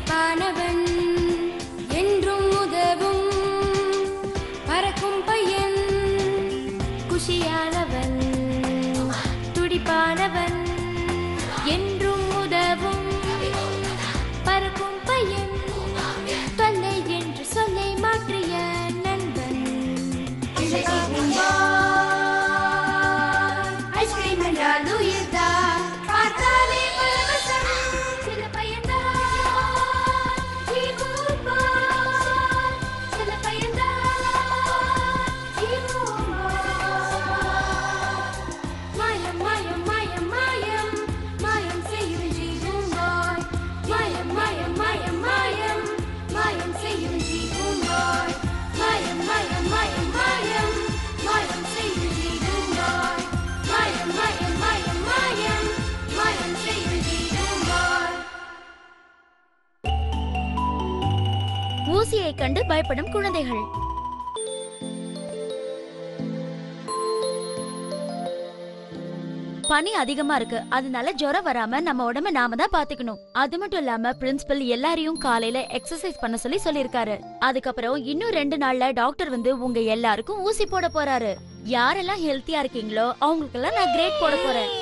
துடிப்பானவன் என்றும் உதவும் பறக்கும் பையன் குஷியானவன் துடிப்பானவன் என்றும் உதவும் பறக்கும் பையன் தொல்லை என்று சொல்லை மாற்றிய நண்பன் ஐஸ்கிரீம் என்றால் உயிர்தான் பார்த்தாலே பரவசம் சில பயன்தான் ஜீவூர்வான். சில பயன்தான் ஜீவூர்வான். மாயம் மாயம் மாயம் மாயம் மாயம் செய்யும் ஜீவூம்பாய் மாயம் மாயம் மாயம் மாயம் மாயம் செய்யும் ஜீவூம்பாய் மாயம் மாயம் மாயம் மாயம் மாயம் செய்யும் ஜீவூம்பாய் மாயம் மாயம் மாயம் மாயம் மாயம் செய்யும் ஜீவூம்பாய் ஊசியை கண்டு பயப்படும் குழந்தைகள் பனி அதிகமா இருக்கு அதனால ஜுரம் வராம நம்ம உடம்ப நாம தான் பாத்துக்கணும் அது மட்டும் இல்லாம பிரின்சிபல் எல்லாரையும் காலையில எக்ஸசைஸ் பண்ண சொல்லி சொல்லிருக்காரு அதுக்கப்புறம் இன்னும் ரெண்டு நாள்ல டாக்டர் வந்து உங்க எல்லாருக்கும் ஊசி போட போறாரு யாரெல்லாம் ஹெல்த்தியா இருக்கீங்களோ அவங்களுக்கெல்லாம் நான் கிரேட் போட போறேன்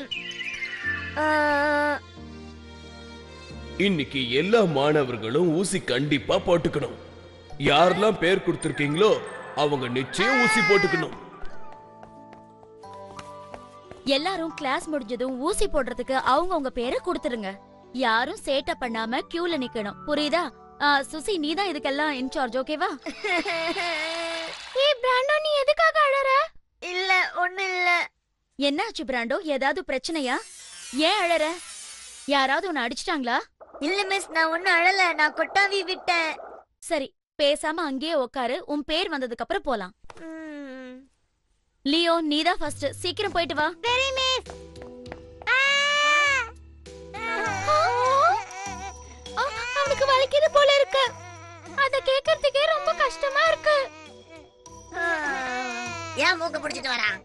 இன்னைக்கு எல்லா மாணவர்களும் ஊசி கண்டிப்பா போட்டுக்கணும் யாரெல்லாம் பேர் கொடுத்திருக்கீங்களோ அவங்க நிச்சயம் ஊசி போட்டுக்கணும் எல்லாரும் கிளாஸ் முடிஞ்சதும் ஊசி போடுறதுக்கு அவங்க உங்க பேரை கொடுத்துருங்க யாரும் சேட்டை பண்ணாம கியூல நிக்கணும் புரியுதா ஆ, சுசி நீ தான் இதுக்கெல்லாம் இன்சார்ஜ் ஓகேவா ஏய் பிராண்டோ நீ எதுக்காக அழற இல்ல ஒண்ணு இல்ல என்னாச்சு பிராண்டோ ஏதாவது பிரச்சனையா ஏன் அழற யாராவது உன்னை அடிச்சிட்டாங்களா இல்ல மிஸ் நான் ஒண்ணு அழல நான் கொட்டாவி விட்டேன் சரி பேசாம அங்கேயே உட்காரு உன் பேர் வந்ததுக்கு அப்புறம் போலாம் ம். லியோ நீதான் ஃபர்ஸ்ட் சீக்கிரம் போயிட்டு வா சரி மிஸ் அவனுக்கு வலிக்குது போல இருக்கு அத கேக்குறதுக்கே ரொம்ப கஷ்டமா இருக்கு ஏன் மூக்க பிடிச்சிட்டு வரான்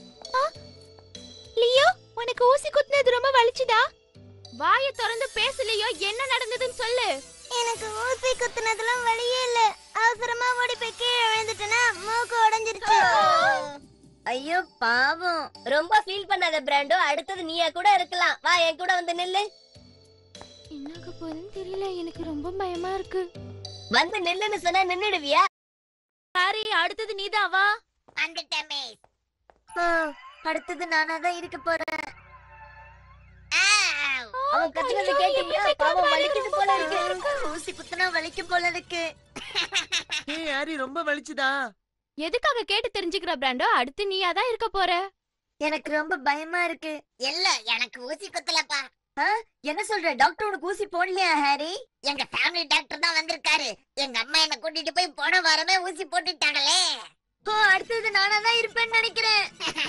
லியோ உனக்கு ஊசி குத்துனது ரொம்ப வலிச்சுதா வாய திறந்து பேசலையோ என்ன நடந்ததுன்னு சொல்லு எனக்கு ஊசி குத்துனதுலாம் வழியே இல்ல அவசரமா ஓடி போய் கீழே விழுந்துட்டேனா மூக்கு உடைஞ்சிருச்சு ஐயோ பாவம் ரொம்ப ஃபீல் பண்ணாத பிராண்டோ அடுத்தது நீயா கூட இருக்கலாம் வா என் கூட வந்து நில்லு என்னாக போகுதுன்னு தெரியல எனக்கு ரொம்ப பயமா இருக்கு வந்து நில்லுன்னு சொன்னா நின்னுடுவியா சாரி அடுத்தது நீதான் வா வந்துட்டேன் மிஸ் அடுத்தது நானா தான் இருக்க போறேன் அவன் கத்துனது கேட்டீங்களா பாவம் வலிக்குது போல இருக்கு ஊசி குத்துனா வலிக்கும் போல இருக்கு ஏய் ஹாரி ரொம்ப வலிச்சுதா எதுக்காக கேட்டு தெரிஞ்சுக்கிற பிராண்டோ அடுத்து நீயா தான் இருக்க போற எனக்கு ரொம்ப பயமா இருக்கு இல்ல எனக்கு ஊசி குத்தலப்பா என்ன சொல்ற டாக்டர் உனக்கு ஊசி போடலையா ஹாரி எங்க ஃபேமிலி டாக்டர் தான் வந்திருக்காரு எங்க அம்மா என்ன கூட்டிட்டு போய் போன வாரமே ஊசி போட்டுட்டாங்களே ஓ அடுத்தது நானா தான் இருப்பேன்னு நினைக்கிறேன்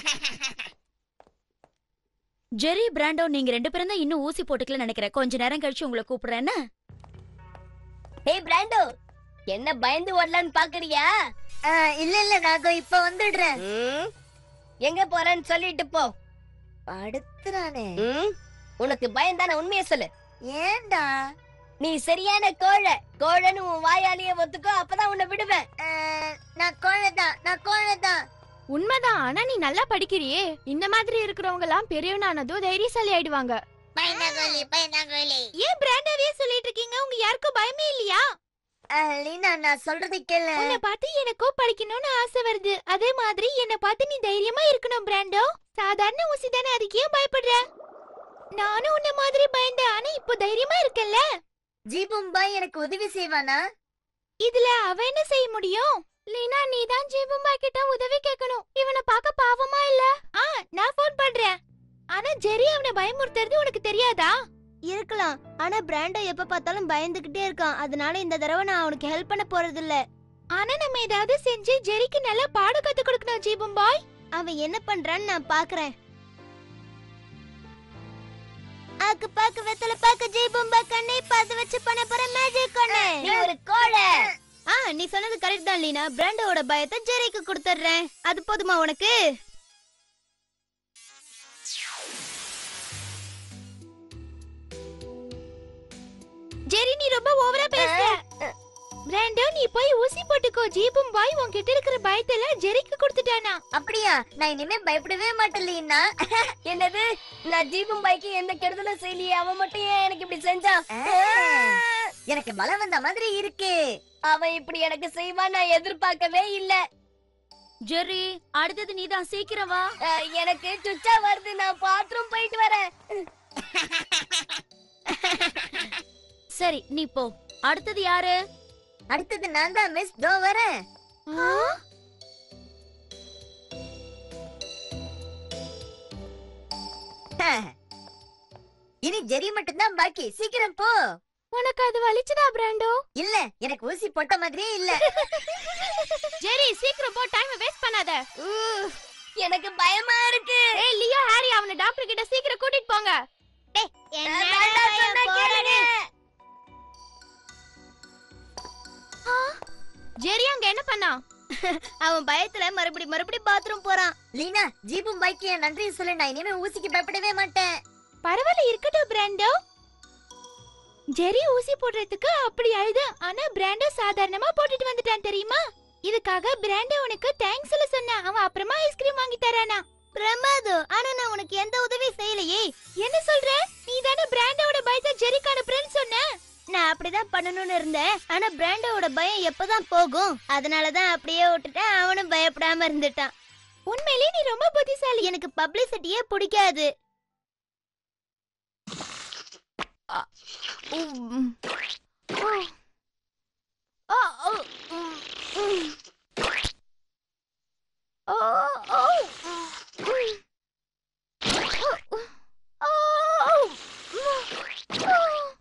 ஜெரி பிராண்டோ நீங்க ரெண்டு பேரும் தான் இன்னும் ஊசி போட்டுக்கல நினைக்கிறேன் கொஞ்ச நேரம் கழிச்சு உங்களை கூப்பிடுறேன் என்ன? ஏய் பிராண்டோ என்ன பயந்து ஓடலான்னு பாக்குறியா ஆ, இல்ல இல்ல நாகோ இப்ப வந்துடுறேன் ம்? எங்க போறேன்னு சொல்லிட்டு போ படுத்துறானே ம்? உனக்கு பயந்தான உண்மையை சொல்லு ஏன்டா நீ சரியான கோழை கோழைன்னு உன் வாயாலேயே ஒத்துக்கோ அப்பதான் உன்னை விடுவேன் ஆ, நான் கோழைதான் நான் கோழைதான் உண்மைதான் ஆனா நீ நல்லா படிக்கிறியே இந்த மாதிரி இருக்கிறவங்க எல்லாம் பெரியவனானதும் தைரியசாலி ஆயிடுவாங்க பயந்தாங்கோலி பயந்தாங்கோலி ஏன் பிராண்டாவே சொல்லிட்டு இருக்கீங்க உங்க யாருக்கும் பயமே இல்லையா ஆ, லீனா நான் சொல்றதை கேளு உன்னை பார்த்து எனக்கும் படிக்கணும்னு ஆசை வருது அதே மாதிரி என்ன பார்த்து நீ தைரியமா இருக்கணும் பிராண்டோ சாதாரண ஊசி தானே அதுக்கு ஏன் பயப்படுற நானும் உன்ன மாதிரி பயந்தேன் ஆனா இப்போ தைரியமா இருக்கல்ல ஜீபும்பாய் எனக்கு உதவி செய்வானா இதுல அவ என்ன செய்ய முடியும் லீனா நீ தான் ஜீபும்பா கிட்ட உதவி கேட்கணும் இவனை பார்க்க பாவமா இல்ல ஆ நான் ஃபோன் பண்றேன் ஆனா ஜெரி அவனை பயமுறுத்துறது உனக்கு தெரியாதா இருக்கலாம் ஆனா பிராண்டோ எப்ப பார்த்தாலும் பயந்துகிட்டே இருக்கான் அதனால இந்த தடவை நான் அவனுக்கு ஹெல்ப் பண்ண போறது இல்ல ஆனா நம்ம ஏதாவது செஞ்சு ஜெரிக்கு நல்லா பாடம் கத்து கொடுக்கணும் ஜீபும்பாய் அவன் என்ன பண்றான்னு நான் பாக்குறேன் ஆக்கு பாக்கு வெத்தல பாக்கு ஜெய்பும்பா கண்ணை பார்த்து வச்சு பண்ண போற மேஜிக் கண்ணு நீ ஒரு கோழை ஆ நீ சொன்னது கரெக்ட் தான் லீனா பிராண்டோட பயத்தை ஜெரிக்கு கொடுத்துட்றேன் அது போதுமா உனக்கு ஜெரி நீ ரொம்ப ஓவரா பேசுற பிராண்டோ நீ போய் ஊசி போட்டுக்கோ ஜீபும் பாய் உன்கிட்ட இருக்கிற பயத்தெல்லாம் ஜெரிக்கு கொடுத்துட்டானா அப்படியா நான் இனிமே பயப்படவே மாட்டேன் லீனா என்னது நான் ஜீபம் பைக்கு எந்த கெடுதலும் செய்யலையே அவன் மட்டும் ஏன் எனக்கு இப்படி செஞ்சான் எனக்கு பலம் வந்த மாதிரி இருக்கு அவன் இப்படி எனக்கு செய்வான் நான் எதிர்பார்க்கவே இல்ல ஜெரி அடுத்தது நீதான் சீக்கிரம் வா அஹ், எனக்கு சுச்சா வருது நான் பாத்ரூம் போயிட்டு வரேன் சரி நீ போ அடுத்தது யாரு அடுத்தது நான் தான் மிஸ் தோ வரேன் இனி ஜெரி மட்டும் தான் பாக்கி சீக்கிரம் போ உனக்கு அது வலிச்சதா பிராண்டோ இல்ல எனக்கு ஊசி போட்ட மாதிரியே இல்ல ஜெரி சீக்கிரம் போ டைம் வேஸ்ட் பண்ணாத உம், எனக்கு பயமா இருக்கு ஏய் லியோ ஹாரி அவன டாக்டர் கிட்ட சீக்கிரம் கூட்டிட்டு போங்க அஹ், வேண்டாம் சொன்னா கேளுங்க. ஜெரி அங்க என்ன பண்ணா அவன் பயத்துல மறுபடி மறுபடி பாத்ரூம் போறான் லீனா ஜீபும் பாக்கி என் நன்றி சொல்லு நான் இனிமே ஊசிக்கு பயப்படவே மாட்டேன் பரவாயில்ல இருக்கட்டும் பிராண்டோ ஜெரி ஊசி போடுறதுக்கு அப்படி அழுது ஆனா பிராண்டோ சாதாரணமா போட்டுட்டு வந்துட்டான் தெரியுமா இதுக்காக பிராண்டோ உனக்கு தேங்க்ஸ் சொல்ல சொன்னா அவன் அப்புறமா ஐஸ்கிரீம் வாங்கி தரானா பிரமாதம் ஆனா நான் உனக்கு எந்த உதவி செய்யலையே என்ன சொல்ற நீ தானே பிராண்டோட பயத்தை ஜெரிக்கு அனுப்புறேன்னு சொன்ன நான் அப்படிதான் பண்ணணும்னு இருந்தேன் ஆனா பிராண்டோட பயம் எப்பதான் போகும் அதனாலதான் அப்படியே விட்டுட்டேன் அவனும் பயப்படாம இருந்துட்டான் உண்மையிலேயே நீ ரொம்ப புத்திசாலி எனக்கு பப்ளிசிட்டியே பிடிக்காது உம். ஓ. ஓ, ஓ, உம், உம். ஓ, ஓ, உம். ஓ, ஓ, ஓ.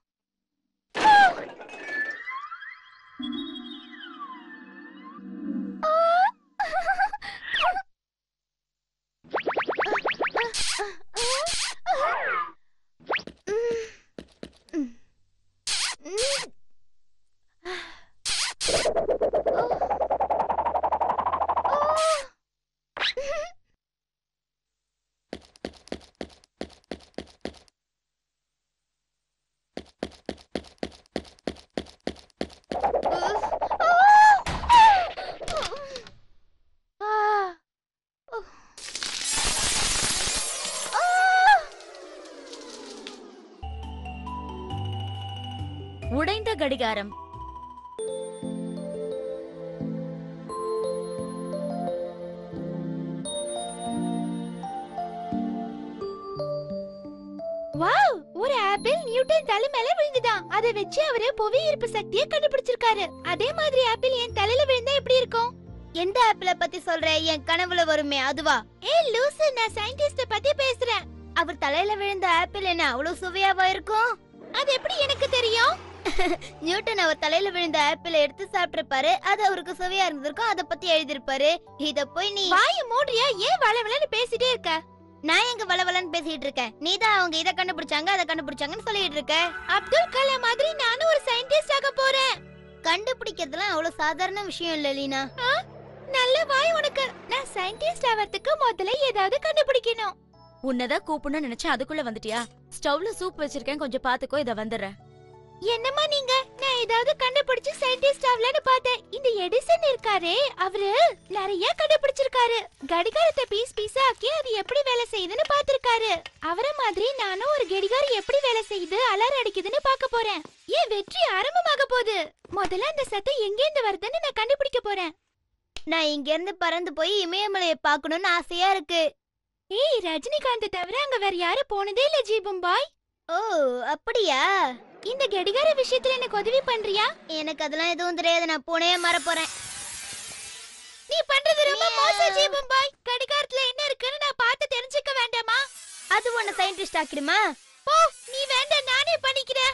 உடைந்த கடிகாரம் வாவ் ஒரு ஆப்பிள் நியூட்டன் தலை மேல விழுந்துதான் அதை வச்சு அவரு புவி ஈர்ப்பு சக்தியை கண்டுபிடிச்சிருக்காரு அதே மாதிரி ஆப்பிள் என் தலையில விழுந்தா எப்படி இருக்கும் எந்த ஆப்பிள பத்தி சொல்ற என் கனவுல வருமே அதுவா ஏய் லூசு நான் சயின்டிஸ்ட பத்தி பேசுறேன் அவர் தலையில விழுந்த ஆப்பிள் என்ன அவ்வளவு சுவையாவா இருக்கும் அது எப்படி எனக்கு தெரியும் நியூட்டன் அவர் தலையில விழுந்த ஆப்பிள எடுத்து சாப்பிட்டிருப்பாரு அது அவருக்கு சுவையா இருந்திருக்கும் அத பத்தி எழுதிருப்பாரு இத போய் நீ வாய மூடியா ஏன் வளவளன்னு பேசிட்டே இருக்க நான் எங்க வளவலன்னு பேசிட்டு இருக்கேன் நீதான் அவங்க இத கண்டுபிடிச்சாங்க அதை கண்டுபிடிச்சாங்கன்னு சொல்லிட்டு இருக்க அப்துல் கலாம் மாதிரி நானும் ஒரு சயின்டிஸ்ட் ஆக போறேன் கண்டுபிடிக்கிறதுலாம் அவ்வளவு சாதாரண விஷயம் இல்ல லீனா நல்ல வாய் உனக்கு நான் சயின்டிஸ்ட் ஆவறதுக்கு முதல்ல ஏதாவது கண்டுபிடிக்கணும் உன்னதான் கூப்பிடணும்னு நினைச்சேன் அதுக்குள்ள வந்துட்டியா ஸ்டவ்ல சூப் வச்சிருக்கேன் கொஞ்சம் பாத்துக்கோ இத வந்துடுறேன் என்னம்மா நீங்க நான் ஏதாவது கண்டுபிடிச்சு சயின்டிஸ்ட் ஆகலன்னு பார்த்தேன் இந்த எடிசன் இருக்காரே அவரு நிறைய கண்டுபிடிச்சிருக்காரு கடிகாரத்தை பீஸ் பீஸா ஆக்கி அது எப்படி வேலை செய்யுதுன்னு பார்த்திருக்காரு அவரை மாதிரி நானும் ஒரு கடிகாரம் எப்படி வேலை செய்யுது அலாரம் அடிக்குதுன்னு பார்க்க போறேன் ஏன் வெற்றி ஆரம்பமாக போகுது முதல்ல அந்த சத்தம் எங்கேருந்து வருதுன்னு நான் கண்டுபிடிக்க போறேன் நான் இங்க இருந்து பறந்து போய் இமயமலையை பார்க்கணும்னு ஆசையா இருக்கு ஏய் ரஜினிகாந்த் தவிர அங்க வேற யாரும் போனதே இல்ல ஜீபம் பாய் ஓ அப்படியா இந்த கடிகார விஷயத்துல எனக்கு உதவி பண்றியா எனக்கு அதெல்லாம் எதுவும் தெரியாது நான் பூனையா மாற போறேன் நீ பண்றது ரொம்ப மோசம் ஜீபம் பாய் கடிகாரத்துல என்ன இருக்குன்னு நான் பார்த்து தெரிஞ்சுக்க வேண்டாமா அது உன்னை சயின்டிஸ்ட் ஆக்கிடுமா போ நீ வேண்டாம் நானே பண்ணிக்கிறேன்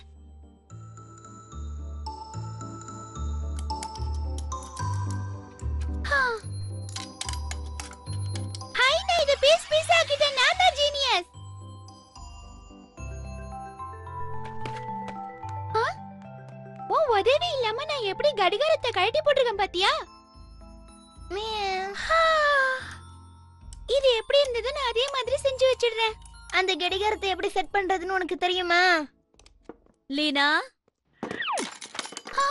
ஹாய் நான் இத பீஸ் பீஸ் ஆக்கிட்டேன் நான் தான் ஜீனியஸ் உன் உதவி இல்லாம நான் எப்படி கடிகாரத்தை கழட்டி போட்டிருக்கேன் பாத்தியா ஹா. இது எப்படி இருந்தது நான் அதே மாதிரி செஞ்சு வச்சிடுறேன் அந்த கடிகாரத்தை எப்படி செட் பண்றதுன்னு உனக்கு தெரியுமா லீனா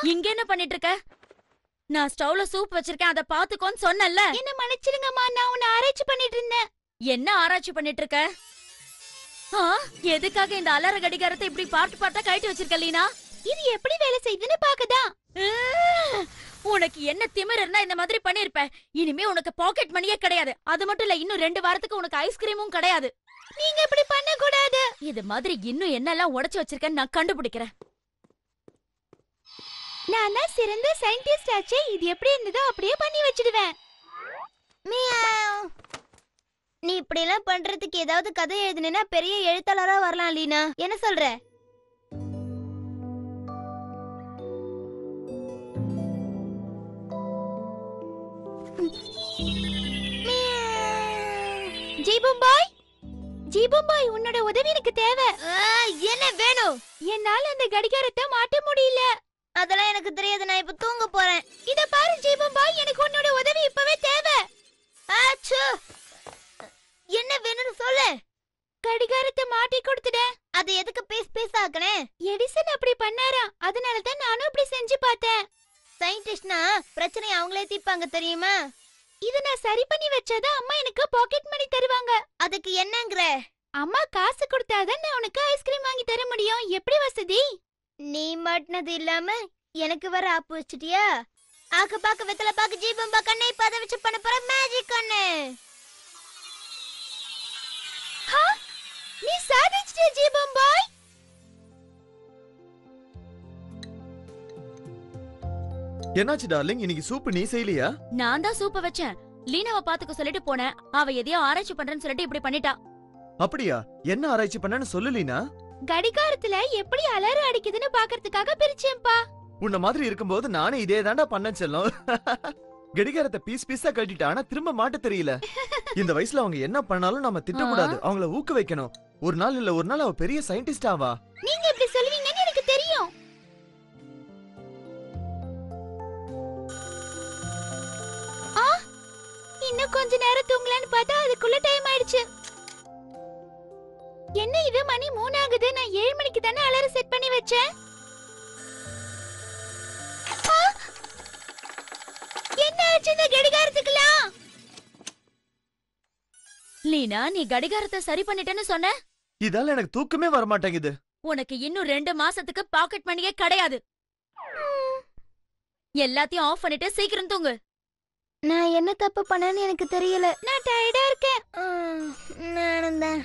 இங்க என்ன பண்ணிட்டு இருக்க நான் ஸ்டவ்ல சூப் வச்சிருக்கேன் அத பாத்துக்கோன்னு சொன்னல என்ன மன்னிச்சிடுங்கம்மா நான் உன்னை ஆராய்ச்சி பண்ணிட்டு இருந்தேன் என்ன ஆராய்ச்சி பண்ணிட்டு இருக்க ஆ, எதுக்காக இந்த அலற கடிகாரத்தை இப்படி பார்த்து பார்த்தா கழட்டி வச்சிருக்க லீனா இது எப்படி வேலை செய்யுதுன்னு பாக்கதான் உம், உனக்கு என்ன திமிர் இருந்தா இந்த மாதிரி பண்ணிருப்ப இனிமே உனக்கு பாக்கெட் மணியே கிடையாது அது மட்டும் இல்ல இன்னும் ரெண்டு வாரத்துக்கு உனக்கு ஐஸ்கிரீமும் கிடையாது நீங்க இப்படி பண்ண கூடாது இது மாதிரி இன்னும் என்னெல்லாம் உடைச்சு வச்சிருக்கேன்னு நான் கண்டுபிடிக்கிறேன் நான் தான் சிறந்த சயின்டிஸ்ட் ஆச்சே இது எப்படி இருந்ததோ அப்படியே பண்ணி வச்சிடுவேன் மியாவ். நீ இப்படி எல்லாம் பண்றதுக்கு ஏதாவது கதை எழுதுனா பெரிய எழுத்தாளரா வரலாம் லீனா என்ன சொல்ற ஜீபம் பாய் ஜீபம் பாய் உன்னோட உதவி எனக்கு தேவை என்ன வேணும் என்னால அந்த கடிகாரத்தை மாட்ட முடியல அதெல்லாம் எனக்கு தெரியாது நான் இப்ப தூங்க போறேன் இத பாரு ஜீபம் பாய் எனக்கு உன்னோட உதவி இப்பவே தேவை ஆச்சு என்ன வேணும்னு சொல்லு கடிகாரத்தை மாட்டி கொடுத்துட அது எதுக்கு பீஸ் பீஸ் ஆக்கனே எடிசன் அப்படி பண்ணாரா அதனால தான் நானும் இப்படி செஞ்சு பார்த்தேன் சயின்டிஸ்ட்னா பிரச்சனையை அவங்களே தீர்ப்பாங்க தெரியுமா இத நான் சரி பண்ணி வச்சாதான் அம்மா எனக்கு பாக்கெட் மணி தருவாங்க அதுக்கு என்னங்கற அம்மா காசு கொடுத்தாதான் நான் உனக்கு ஐஸ்கிரீம் வாங்கி தர முடியும் எப்படி வசதி நீ மாட்டினது இல்லாம எனக்கு வர ஆப்பு வச்சிட்டியா ஆக்க பாக்க வெத்தல பாக்க ஜீபம் பாக்க கண்ணை பத வச்சு பண்ண போற மேஜிக் கண்ணு ஹா? நீ சாதிச்சிட்டிய ஜீபம் பாய் என்னாச்சு டார்லிங் இன்னைக்கு சூப்பு நீ செய்யலையா நான் தான் சூப்ப வச்சேன் லீனாவை பாத்துக்க சொல்லிட்டு போனேன் அவ எதையோ ஆராய்ச்சி பண்றேன்னு சொல்லிட்டு இப்படி பண்ணிட்டா அப்படியா என்ன ஆராய்ச்சி பண்ணன்னு சொல்லலீனா கடிகாரத்துல எப்படி அலாரம் அடிக்குதுன்னு பாக்குறதுக்காக பிரிச்சேன்பா உன்ன மாதிரி இருக்கும்போது நானே இதே தாண்டா பண்ணேன் செல்லம் கடிகாரத்தை பீஸ் பீஸா கட்டிட்டா ஆனா திரும்ப மாட்ட தெரியல இந்த வயசுல அவங்க என்ன பண்ணாலும் நாம திட்டக்கூடாது அவங்கள ஊக்க வைக்கணும் ஒரு நாள் இல்ல ஒரு நாள் அவ பெரிய சயின்டிஸ்ட் ஆவா நீங்க இப்படி சொல்லுவீங்கன்னு எனக்கு தெரியும் ஆ இன்னும் கொஞ்ச நேரம் தூங்கலான்னு பார்த்தா அதுக்குள்ள டைம் ஆயிடுச்சு என்ன இது மணி மூணு ஆகுது நான் ஏழு மணிக்கு தானே அலாரம் செட் பண்ணி வச்சேன் ஆ! என்ன ஆச்சு இந்த கடிகாரத்துக்குலாம் லீனா நீ கடிகாரத்தை சரி பண்ணிட்டேன்னு சொன்ன இதால எனக்கு தூக்கமே வர மாட்டேங்குது உனக்கு இன்னும் ரெண்டு மாசத்துக்கு பாக்கெட் மணியே கிடையாது எல்லாத்தையும் ஆஃப் பண்ணிட்டு சீக்கிரம் தூங்கு நான் என்ன தப்பு பண்ணேன்னு எனக்கு தெரியல நான் டயர்டா இருக்கேன் நானும் தான்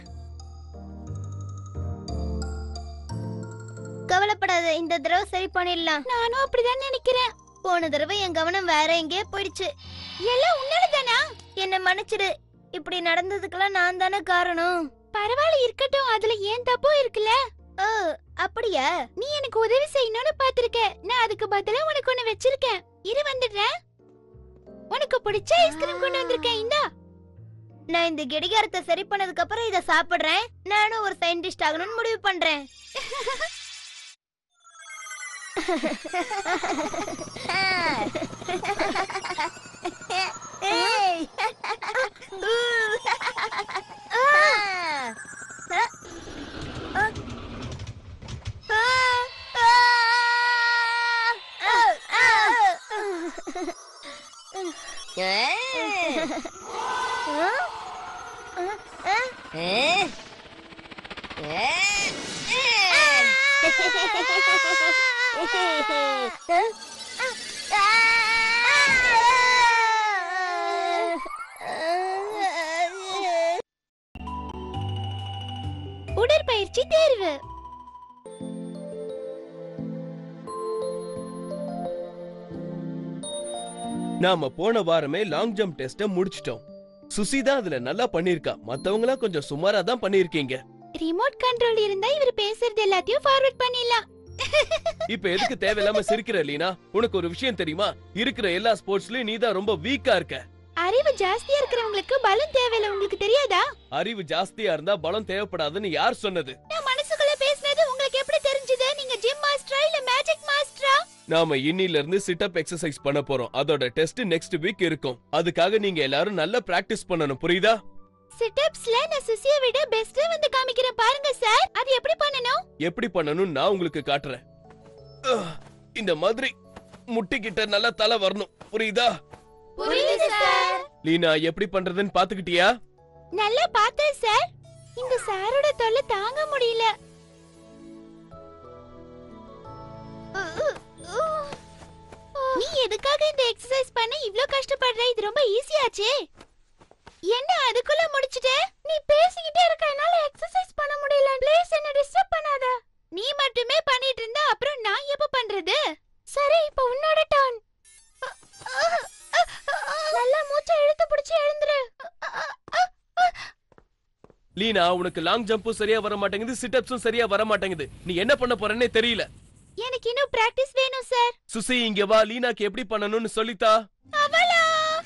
கவலைப்படாத இந்த தடவை சரி பண்ணிடலாம் நானும் அப்படிதான் நினைக்கிறேன் போன தடவை என் கவனம் வேற எங்கேயே போயிடுச்சு எல்லாம் உன்னாலதானா என்ன மன்னிச்சிடு இப்படி நடந்ததுக்கெல்லாம் நான் தானே காரணம் பரவாயில்ல இருக்கட்டும் அதுல ஏன் தப்பும் இருக்குல்ல ஓ அப்படியா நீ எனக்கு உதவி செய்யணும்னு பாத்திருக்க நான் அதுக்கு பதிலா உனக்கு ஒண்ணு வச்சிருக்கேன் இரு வந்துடுறேன் உனக்கு பிடிச்ச ஐஸ்கிரீம் கொண்டு வந்திருக்கேன் இந்தா நான் இந்த கடிகாரத்தை சரி பண்ணதுக்கு அப்புறம் இத சாப்பிடுறேன் நானும் ஒரு சயின்டிஸ்ட் ஆகணும்னு முடிவு பண்றேன் ஏய் உடற்பயிற்சி தேர்வு நாம போன வாரமே லாங் ஜம்ப் டெஸ்ட முடிச்சிட்டோம் சுசி தான் அதுல நல்லா பண்ணிருக்கா மத்தவங்களா கொஞ்சம் சுமாரா தான் பண்ணிருக்கீங்க ரிமோட் கண்ட்ரோல் இருந்தா இவர் பேசுறது எல்லாத்தையும் ஃபார்வர்ட் பண்ணிடலாம் இப்ப எதுக்கு தேவையில்லாம சிரிக்கிற லீனா உனக்கு ஒரு விஷயம் தெரியுமா இருக்கிற எல்லா ஸ்போர்ட்ஸ்லயும் நீ தான் ரொம்ப வீக்கா இருக்க அறிவு ஜாஸ்தியா இருக்கிறவங்களுக்கு பலம் தேவையில்ல உங்களுக்கு தெரியாதா அறிவு ஜாஸ்தியா இருந்தா பலம் தேவைப்படாதுன்னு யார் சொன்னது நான் மனசுக்குள்ள பேசினது உங்களுக்கு எப்படி தெரிஞ்சது நீங்க ஜிம் மாஸ்டரா இல்ல மேஜிக் மாஸ்டரா நாம இன்னில இருந்து சிட் அப் எக்ஸசைஸ் பண்ண போறோம் அதோட டெஸ்ட் நெக்ஸ்ட் வீக் இருக்கும் அதுக்காக நீங்க எல்லாரும் நல்லா பிராக்டிஸ் பண்ணணும் புரியுதா சிட்டப்ஸ்ல நான் சுசிய விட பெஸ்ட் வந்து காமிக்கிறேன் பாருங்க சார் அது எப்படி பண்ணனும் எப்படி பண்ணணும்னு நான் உங்களுக்கு காட்டுறேன் அஹ், இந்த மாதிரி முட்டிக்கிட்ட நல்லா தலை வரணும் புரியுதா புரியுது சார் லீனா எப்படி பண்றதுன்னு பாத்துக்கிட்டியா நல்லா பார்த்தேன் சார் இந்த சாரோட தொல்லை தாங்க முடியல நீ எதுக்காக இந்த எக்ஸசைஸ் பண்ண இவ்ளோ கஷ்டப்படுற இது ரொம்ப ஈஸியாச்சே என்ன அதுக்குள்ள முடிச்சிட்ட நீ பேசிக்கிட்டே இருக்க என்னால எக்ஸசைஸ் பண்ண முடியல ப்ளீஸ் என்ன டிஸ்டர்ப் பண்ணாத நீ மட்டுமே பண்ணிட்டு இருந்தா அப்புறம் நான் எப்ப பண்றது சரி இப்போ உன்னோட டர்ன் நல்லா மூச்சை இழுத்து பிடிச்சு எழுந்துரு லீனா உனக்கு லாங் ஜம்பும் சரியா வர மாட்டேங்குது சிட்டப்ஸும் சரியா வர மாட்டேங்குது நீ என்ன பண்ண போறேன்னே தெரியல எனக்கு இன்னும் பிராக்டிஸ் வேணும் சார் சுசி இங்க வா லீனாக்கு எப்படி பண்ணணும்னு சொல்லித்தா அவளா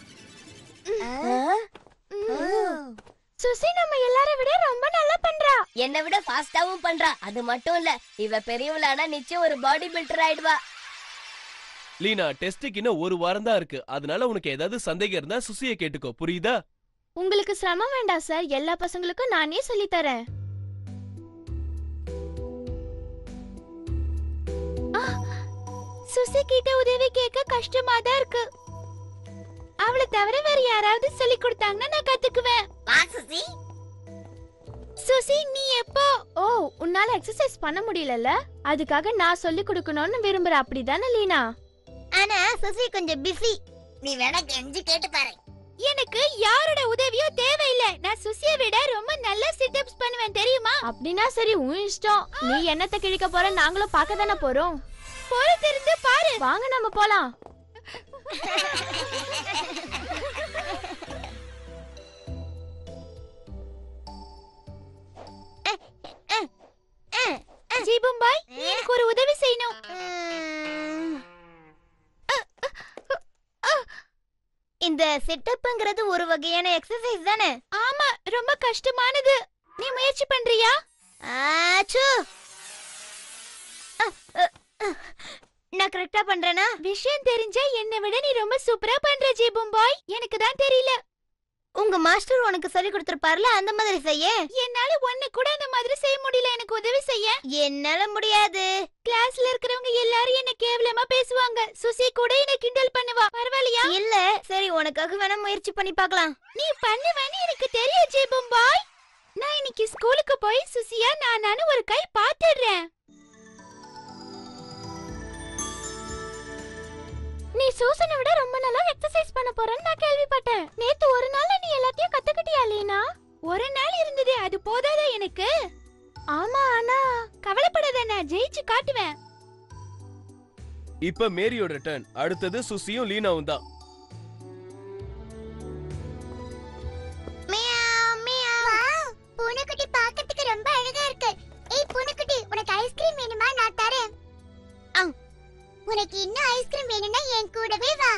சுசி நம்ம எல்லாரை விட ரொம்ப நல்லா பண்றா என்னை விட ஃபாஸ்டாவும் பண்றா அது மட்டும் இல்ல இவ பெரியவளானா நிச்சயம் ஒரு பாடி பில்டர் ஆயிடுவா லீனா டெஸ்டுக்கு இன்னும் ஒரு வாரம் தான் இருக்கு அதனால உனக்கு ஏதாவது சந்தேகம் இருந்தா சுசியை கேட்டுக்கோ புரியுதா உங்களுக்கு சிரமம் வேண்டாம் சார் எல்லா பசங்களுக்கும் நானே சொல்லி தரேன் சுசி கிட்ட உதவி கேட்க கஷ்டமா தான் இருக்கு அவளை தவிர வேற யாராவது சொல்லி கொடுத்தாங்கன்னா நான் கத்துக்குவேன் வா சுசி சுசி நீ எப்போ ஓ உன்னால எக்ஸசைஸ் பண்ண முடியலல்ல அதுக்காக நான் சொல்லி கொடுக்கணும்னு விரும்புற அப்படிதானே லீனா ஆனா சுசி கொஞ்சம் பிஸி நீ வேணா கெஞ்சி கேட்டு பாரு எனக்கு யாரோட உதவியோ தேவையில்லை நான் சுசியை விட ரொம்ப நல்ல சிட்டப்ஸ் பண்ணுவேன் தெரியுமா அப்படின்னா சரி உன் இஷ்டம் நீ என்னத்த கிழிக்க போற நாங்களும் பார்க்க தானே போறோம் பொறுத்திருந்து பாரு வாங்க நம்ம போலாம் ஜீபும்பாய் நீ எனக்கு ஒரு உதவி செய்யணும் இந்த செட்டப்ங்கிறது ஒரு வகையான எக்ஸசைஸ் தானே ஆமா ரொம்ப கஷ்டமானது நீ முயற்சி பண்றியா ஆச்சு நான் கரெக்டா பண்றேனா விஷயம் தெரிஞ்சா என்னை விட நீ ரொம்ப சூப்பரா பண்ற ஜீபும் பாய் எனக்கு தான் தெரியல உங்க மாஸ்டர் உனக்கு சொல்லி கொடுத்திருப்பார்ல அந்த மாதிரி செய்ய என்னால ஒண்ணு கூட அந்த மாதிரி செய்ய முடியல எனக்கு உதவி செய்ய என்னால முடியாது கிளாஸ்ல இருக்கிறவங்க எல்லாரும் என்ன கேவலமா பேசுவாங்க சுசி கூட என்ன கிண்டல் பண்ணுவா பரவாயில்லையா இல்ல சரி உனக்காக வேணா முயற்சி பண்ணி பார்க்கலாம் நீ பண்ணுவேன்னு எனக்கு தெரியும் ஜீபும் பாய் நான் இன்னைக்கு ஸ்கூலுக்கு போய் சுசியா நானானு ஒரு கை பாத்துடுறேன் நீ சூசனை விட ரொம்ப நல்லா எக்ஸசைஸ் பண்ண போறேன்னு நான் கேள்விப்பட்டேன் நேத்து ஒரு நாள்ல நீ எல்லாத்தையும் கத்துக்கிட்டியா லீனா ஒரு நாள் இருந்ததே அது போதாதா எனக்கு ஆமா ஆனா கவலைப்படாத நான் ஜெயிச்சு காட்டுவேன் இப்ப மேரியோட டர்ன் அடுத்தது சுசியும் லீனாவும் தான் பூனைக்குட்டி பார்க்கிறதுக்கு ரொம்ப அழகா இருக்கு ஏய் பூனைக்குட்டி உனக்கு ஐஸ்கிரீம் வேணுமா நான் தரேன் ஆ, உனக்கு இன்னும் ஐஸ்கிரீம் வேணும்னா என் கூடவே வா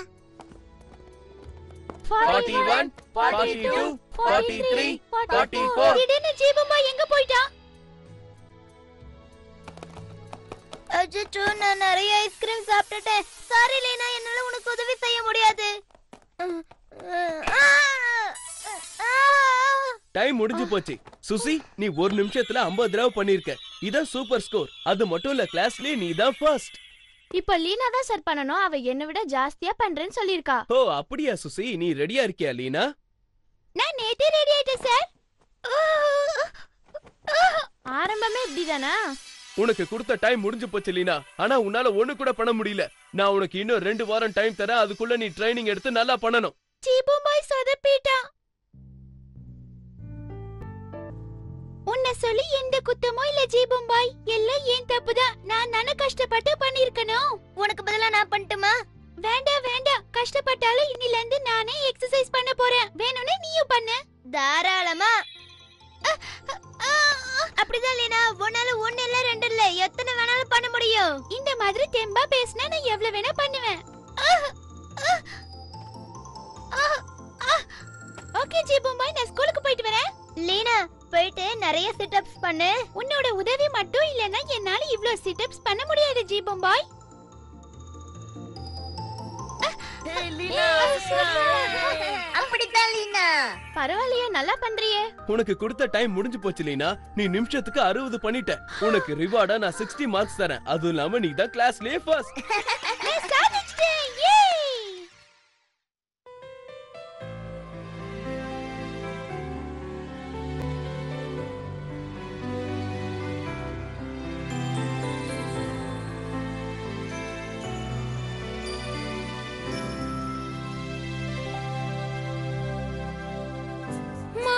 41, 42, 43, 44. திடீர்னு ஜீபம்மா எங்க போயிட்டா அச்சோ நான் நிறைய ஐஸ்கிரீம் சாப்பிட்டுட்டேன் சாரி லேனா என்னால உனக்கு உதவி செய்ய முடியாது டைம் முடிஞ்சு போச்சு சுசி நீ ஒரு நிமிஷத்துல 50 தடவை பண்ணிருக்க இதான் சூப்பர் ஸ்கோர் அது மட்டும் இல்ல கிளாஸ்லயே நீ தான் ஃபர்ஸ்ட் இப்ப லீனா தான் சார் பண்ணனும் அவ என்னை விட ஜாஸ்தியா பண்றேன்னு சொல்லிருக்கா ஓ அப்படியா சுசி நீ ரெடியா இருக்கியா லீனா நான் நேத்தே ரெடி ஆயிட்டேன் சார் ஆரம்பமே இப்படிதானா உனக்கு கொடுத்த டைம் முடிஞ்சு போச்சு லீனா ஆனா உன்னால ஒண்ணு கூட பண்ண முடியல நான் உனக்கு இன்னும் ரெண்டு வாரம் டைம் தரேன் அதுக்குள்ள நீ ட்ரைனிங் எடுத்து நல்லா பண்ணணும் சீபும்பாய் சொதப்பிட்டான் உன்னை சொல்லி எந்த குத்தமும் இல்ல ஜீபும்பாய் எல்லாம் ஏன் தப்புதான் நான் தானே கஷ்டப்பட்டு பண்ணிருக்கணும் உனக்கு பதிலா நான் பண்ணட்டுமா வேண்டாம் வேண்டாம் கஷ்டப்பட்டாலும் இன்னில இருந்து நானே எக்ஸசைஸ் பண்ண போறேன் வேணும்னு நீயும் பண்ணு தாராளமா அப்படிதான் லேனா உன்னால ஒண்ணு இல்ல ரெண்டு இல்ல எத்தனை வேணாலும் பண்ண முடியும் இந்த மாதிரி தெம்பா பேசினா நான் எவ்வளவு வேணா பண்ணுவேன் ஓகே ஜீபும்பாய் நான் ஸ்கூலுக்கு போயிட்டு வரேன் லீனா போயிட்டு நிறைய சிட்டப்ஸ் பண்ணு உன்னோட உதவி மட்டும் இல்லனா என்னால இவ்ளோ சிட்டப்ஸ் பண்ண முடியாது ஜீபும்பாய் அப்படித்தான் லீனா பரவாயில்லையே நல்லா பண்றியே உனக்கு கொடுத்த டைம் முடிஞ்சு போச்சு லீனா நீ நிமிஷத்துக்கு அறுபது பண்ணிட்ட உனக்கு ரிவார்டா நான் சிக்ஸ்டி மார்க்ஸ் தரேன் அதுவும் இல்லாம நீ தான் கிளாஸ்லயே ஃபர்ஸ்ட் நான் சாதிச்சிட்டேன்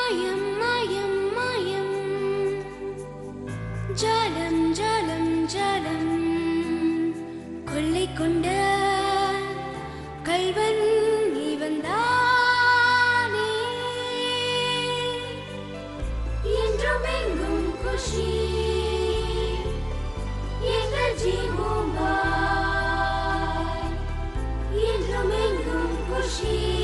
மாயம் மாயம் மாயம் ஜாலம் ஜாலம் ஜாலம் கொள்ளை கொண்ட கல்வன் இவன்தானே என்றும் எங்கும் குஷி எங்கள் ஜீவோம்பாய் என்றும் எங்கும் குஷி